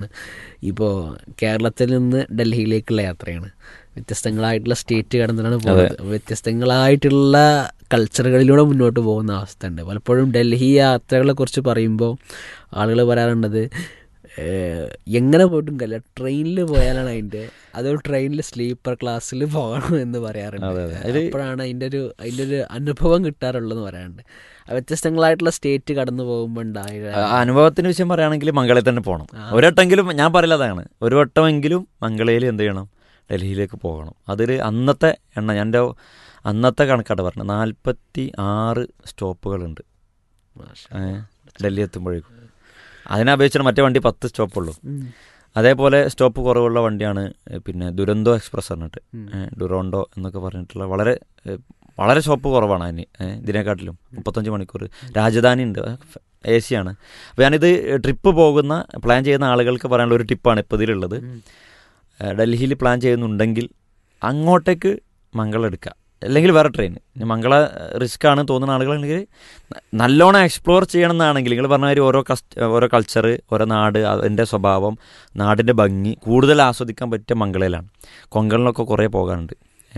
പറയാറുണ്ട് ഇപ്പോൾ കേരളത്തിൽ നിന്ന് ഡൽഹിയിലേക്കുള്ള യാത്രയാണ് വ്യത്യസ്തങ്ങളായിട്ടുള്ള സ്റ്റേറ്റ് കടന്നിട്ടാണ് പോകുന്നത് അപ്പോൾ വ്യത്യസ്തങ്ങളായിട്ടുള്ള കൾച്ചറുകളിലൂടെ മുന്നോട്ട് പോകുന്ന അവസ്ഥ ഉണ്ട് പലപ്പോഴും ഡൽഹി യാത്രകളെ കുറിച്ച് പറയുമ്പോൾ ആളുകൾ പറയാറുണ്ടത് ഏഹ്, എങ്ങനെ പോയിട്ടും കാര്യമില്ല ട്രെയിനിൽ പോയാലാണ് അതിൻ്റെ അത് ട്രെയിനിൽ സ്ലീപ്പർ ക്ലാസ്സിൽ പോകണം എന്ന് പറയാറുണ്ട് അതെ, അതെ. അതില് അപ്പോഴാണ് അതിൻ്റെ ഒരു അതിൻ്റെ ഒരു അനുഭവം കിട്ടാറുള്ളതെന്ന് പറയാറുണ്ട് ആ വ്യത്യസ്തങ്ങളായിട്ടുള്ള സ്റ്റേറ്റ് കടന്നു പോകുമ്പോൾ ഉണ്ടായ ആ അനുഭവത്തിന്റെ വിഷയം പറയുകയാണെങ്കിൽ മംഗളയിൽ തന്നെ പോകണം ഒരു വട്ടമെങ്കിലും ഞാൻ പറയില്ല അതാണ് ഒരു വട്ടമെങ്കിലും മംഗളയിൽ എന്ത് ചെയ്യണം ഡൽഹിയിലേക്ക് പോകണം അതൊരു അന്നത്തെ എണ്ണ എൻ്റെ അന്നത്തെ കണക്കാട്ട് പറഞ്ഞത് നാൽപ്പത്തി ആറ് സ്റ്റോപ്പുകളുണ്ട് മാഷാ. ഏ, ഡൽഹി എത്തുമ്പോഴേക്കും അതിനെ അപേക്ഷിച്ച് മറ്റേ വണ്ടി പത്ത് സ്റ്റോപ്പുള്ളൂ ഉം. അതേപോലെ സ്റ്റോപ്പ് കുറവുള്ള വണ്ടിയാണ് ഏ, പിന്നെ ദുരന്തോ എക്സ്പ്രസ് പറഞ്ഞിട്ട് ഉം. ഏ, ഡുറോണ്ടോ എന്നൊക്കെ പറഞ്ഞിട്ടുള്ള വളരെ ഏ, വളരെ സ്റ്റോപ്പ് കുറവാണ് അതിന് ഏ, ഇതിനെക്കാട്ടിലും മുപ്പത്തഞ്ച് മണിക്കൂർ രാജധാനി ഉണ്ട് എ സി ആണ് അപ്പോൾ ഞാനിത് ട്രിപ്പ് പോകുന്ന പ്ലാൻ ചെയ്യുന്ന ആളുകൾക്ക് പറയാനുള്ള ഒരു ടിപ്പാണ് ഇപ്പോൾ ഇതിലുള്ളത് ഉം. ഏ, ഡൽഹിയിൽ പ്ലാൻ ചെയ്യുന്നുണ്ടെങ്കിൽ അങ്ങോട്ടേക്ക് മംഗളം എടുക്കുക അല്ലെങ്കിൽ വേറെ ട്രെയിൻ മംഗള റിസ്ക് ആണ് തോന്നുന്ന ആളുകളാണെങ്കിൽ നല്ലോണം എക്സ്പ്ലോർ ചെയ്യണമെന്നാണെങ്കിൽ നിങ്ങൾ പറഞ്ഞ മാതിരി ഓരോ കസ്റ്റ് ഓരോ കൾച്ചർ ഓരോ നാട് അതിൻ്റെ സ്വഭാവം നാടിൻ്റെ ഭംഗി കൂടുതൽ ആസ്വദിക്കാൻ പറ്റിയ മംഗളയിലാണ് കൊങ്കണിലൊക്കെ കുറേ പോകാനുണ്ട്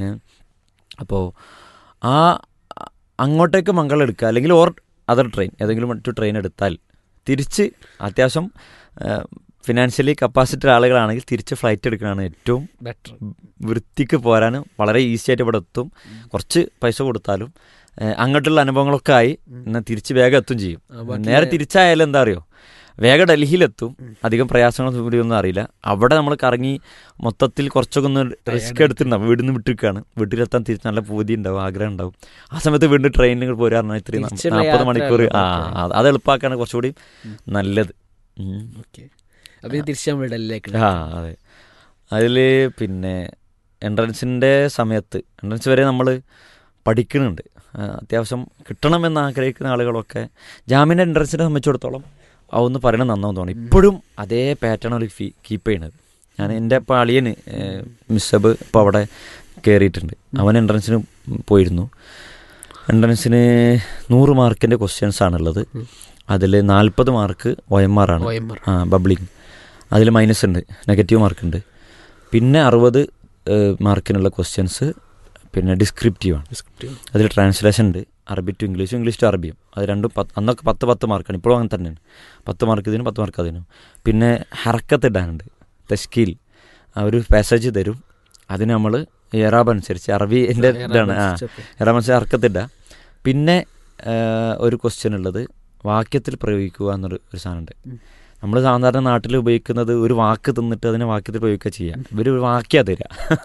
അപ്പോൾ ആ അങ്ങോട്ടേക്ക് മംഗളം എടുക്കുക അല്ലെങ്കിൽ ഓർ അതർ ട്രെയിൻ ഏതെങ്കിലും മറ്റു ട്രെയിൻ എടുത്താൽ തിരിച്ച് അത്യാവശ്യം ഫിനാൻഷ്യലി കപ്പാസിറ്റി ആളുകളാണെങ്കിൽ തിരിച്ച് ഫ്ലൈറ്റ് എടുക്കുന്നതാണ് ഏറ്റവും ബെറ്റർ വൃത്തിക്ക് പോരാനും വളരെ ഈസി ആയിട്ട് ഇവിടെ എത്തും കുറച്ച് പൈസ കൊടുത്താലും ഏഹ്, അങ്ങോട്ടുള്ള അനുഭവങ്ങളൊക്കെ ആയി എന്നാൽ തിരിച്ച് വേഗം എത്തും ചെയ്യും ആ, ബാക്കി- നേരെ തിരിച്ചായാലും എന്താ അറിയോ വേഗം ഡൽഹിയിലെത്തും അധികം പ്രയാസങ്ങളൊന്നും ഇവിടെയൊന്നും അറിയില്ല അവിടെ നമ്മൾ കറങ്ങി മൊത്തത്തിൽ കുറച്ചൊക്കെ ഒന്ന് റിസ്ക് എടുത്തിട്ടുണ്ടാവും വീട്ടിൽ നിന്ന് വിട്ടിരിക്കുകയാണ് വീട്ടിലെത്താൻ തിരിച്ച് നല്ല പൂതി ഉണ്ടാവും ആഗ്രഹം ഉണ്ടാവും ആ സമയത്ത് വീണ്ടും ട്രെയിനിൽ പോരാ പറഞ്ഞാൽ ഇത്രയും തിരിച്ചുള്ള നാൽപ്പത് യാത്ര മണിക്കൂർ ആ എളുപ്പമാക്കാൻ. അത് അത് എളുപ്പമാക്കാണ് കുറച്ചുകൂടി നല്ലത് ഉം. ഓക്കെ അപ്പോൾ ഇത് തിരിച്ച് നമ്മൾ ഡൽഹിയിലേക്ക് ആ അതെ അതിൽ പിന്നെ എൻട്രൻസിൻ്റെ സമയത്ത് എൻട്രൻസ് വരെ നമ്മൾ പഠിക്കുന്നുണ്ട് ആ, അത്യാവശ്യം കിട്ടണമെന്ന് ആഗ്രഹിക്കുന്ന ആളുകളൊക്കെ ജാമ്യൻ്റെ എൻട്രൻസിനെ സംബന്ധിച്ചിടത്തോളം അതൊന്ന് പറയണത് നന്നാവും തോന്നി ഇപ്പോഴും അതേ പാറ്റേൺ അവർ ഫീ കീപ്പ് ചെയ്യണത് ഞാൻ എൻ്റെ ഇപ്പോൾ അളിയന് മിസ്സബ് ഇപ്പോൾ അവിടെ കയറിയിട്ടുണ്ട് അവൻ എൻട്രൻസിന് പോയിരുന്നു എൻട്രൻസിന് നൂറ് മാർക്കിൻ്റെ ക്വസ്റ്റ്യൻസ് ആണുള്ളത് അതിൽ നാൽപ്പത് മാർക്ക് ഒ എം ആർ ആണ് OMR. ആ ബബ്ലിങ് അതിൽ മൈനസ് ഉണ്ട് നെഗറ്റീവ് മാർക്ക് ഉണ്ട് പിന്നെ അറുപത് മാർക്കിനുള്ള ക്വസ്റ്റ്യൻസ് പിന്നെ ഡിസ്ക്രിപ്റ്റീവ് ആണ് ഡിസ്ക്രിപ്റ്റീവ് അതിൽ ട്രാൻസ്ലേഷൻ ഉണ്ട് അറബി ടു ഇംഗ്ലീഷും ഇംഗ്ലീഷ് ടു അറബിയും അത് രണ്ടും പത്ത് അന്നൊക്കെ പത്ത് പത്ത് മാർക്കാണ് ഇപ്പോഴും അങ്ങനെ തന്നെയാണ് പത്ത് മാർക്ക് ഇതിനും പത്ത് മാർക്ക് അതിനും പിന്നെ ഹറക്കത്ത് ഇടാനുണ്ട് തഷ്കീൽ ആ ഒരു പാസേജ് തരും അതിന് നമ്മൾ ഇറാബ് അനുസരിച്ച് അറബിൻ്റെ ഇതാണ് ആ ഇറാബ് അനുസരിച്ച് ഹറക്കത്ത് ഇടുക പിന്നെ ആ, ഒരു ക്വസ്റ്റ്യൻ ഉള്ളത് വാക്യത്തിൽ പ്രയോഗിക്കുക എന്നൊരു ഒരു സാധനമുണ്ട് നമ്മൾ സാധാരണ നാട്ടിൽ ഉപയോഗിക്കുന്നത് ഒരു വാക്ക് തിന്നിട്ട് അതിനെ വാക്യത്തിൽ പ്രയോഗിക്കുക ചെയ്യാം ഇവർ ഒരു വാക്യാ തരിക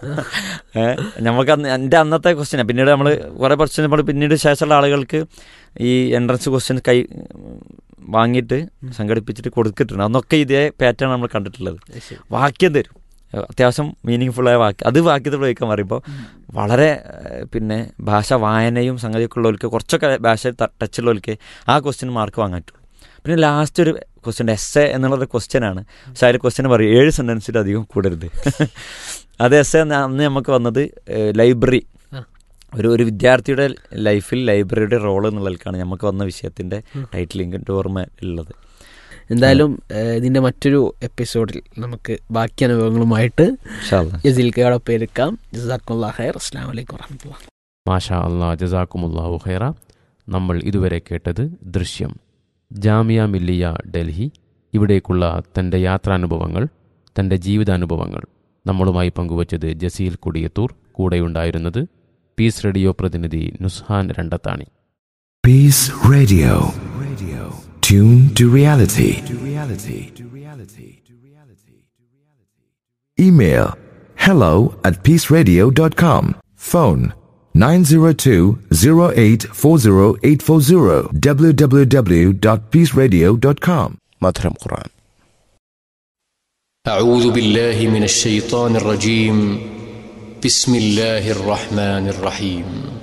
ഏഹ് നമുക്ക് അന്ന് എൻ്റെ അന്നത്തെ ക്വസ്റ്റ്യനാണ് പിന്നീട് നമ്മൾ കുറേ ക്വസ്റ്റ്യൻ നമ്മൾ പിന്നീട് ശേഷമുള്ള ആളുകൾക്ക് ഈ എൻട്രൻസ് ക്വസ്റ്റ്യൻ കൈ വാങ്ങിയിട്ട് സംഘടിപ്പിച്ചിട്ട് കൊടുത്തിട്ടുണ്ട് അന്നൊക്കെ ഇതേ പാറ്റേൺ നമ്മൾ കണ്ടിട്ടുള്ളത് വാക്യം തരും അത്യാവശ്യം മീനിങ് ഫുള്ളായ വാക്യം അത് വാക്യത്തിൽ പ്രയോഗിക്കാൻ പറയുമ്പോൾ വളരെ ഏഹ്, പിന്നെ ഭാഷ വായനയും സംഗതിയൊക്കെ ഉള്ളവർക്ക് കുറച്ചൊക്കെ ഭാഷ ടച്ച് ഉള്ളവർക്ക് ആ ക്വസ്റ്റ്യൻ മാർക്ക് വാങ്ങാൻ പറ്റുള്ളൂ പിന്നെ ലാസ്റ്റ് ഒരു ക്വസ്റ്റ്യൻ എസ് എ എന്നുള്ളൊരു ക്വസ്റ്റ്യൻ ആണ് പക്ഷെ അതിൽ ക്വസ്റ്റ്യൻ പറയും ഏഴ് സെൻറ്റൻസിൽ അധികം കൂടരുത് അത് എസ് എ അന്ന് നമുക്ക് വന്നത് ലൈബ്രറി ആ. ഒരു ഒരു വിദ്യാർത്ഥിയുടെ ലൈഫിൽ ലൈബ്രറിയുടെ റോൾ എന്നുള്ളതിലേക്കാണ് നമുക്ക് വന്ന വിഷയത്തിൻ്റെ ടൈറ്റിലിംഗ് ഓർമ്മ ഉള്ളത് എന്തായാലും ഏഹ്, ഇതിന്റെ മറ്റൊരു എപ്പിസോഡിൽ നമുക്ക് ബാക്കി അനുഭവങ്ങളുമായിട്ട് ഇൻഷാ അല്ലാ. യസിൽക്കയോടൊപ്പം എടുക്കാം ജസാക്കുള്ള ഹൈർ അസ്ലാം വലൈക്കും വറഹമുല്ല മാഷാ അള്ളാ ജസാക്കുമുല്ലാഹു ഖൈറ നമ്മൾ ഇതുവരെ കേട്ടത് ദൃശ്യം ജാമിയ മില്ലിയ ഡൽഹി ഇവിടേക്കുള്ള തൻ്റെ യാത്രാനുഭവങ്ങൾ തൻ്റെ ജീവിതാനുഭവങ്ങൾ നമ്മളുമായി പങ്കുവച്ചത് ജസീൽ കൊടിയത്തൂർ കൂടെയുണ്ടായിരുന്നത് പീസ് റേഡിയോ പ്രതിനിധി Nuzhan Randathani Peace Radio. Radio. Tune to reality. To reality. To reality. To reality. Email hello at peaceradio.com. Phone 902-0840840 www.peaceradio.com. മധുരം ഖുർആൻ أعوذ بالله من الشيطان الرجيم بسم الله الرحمن الرحيم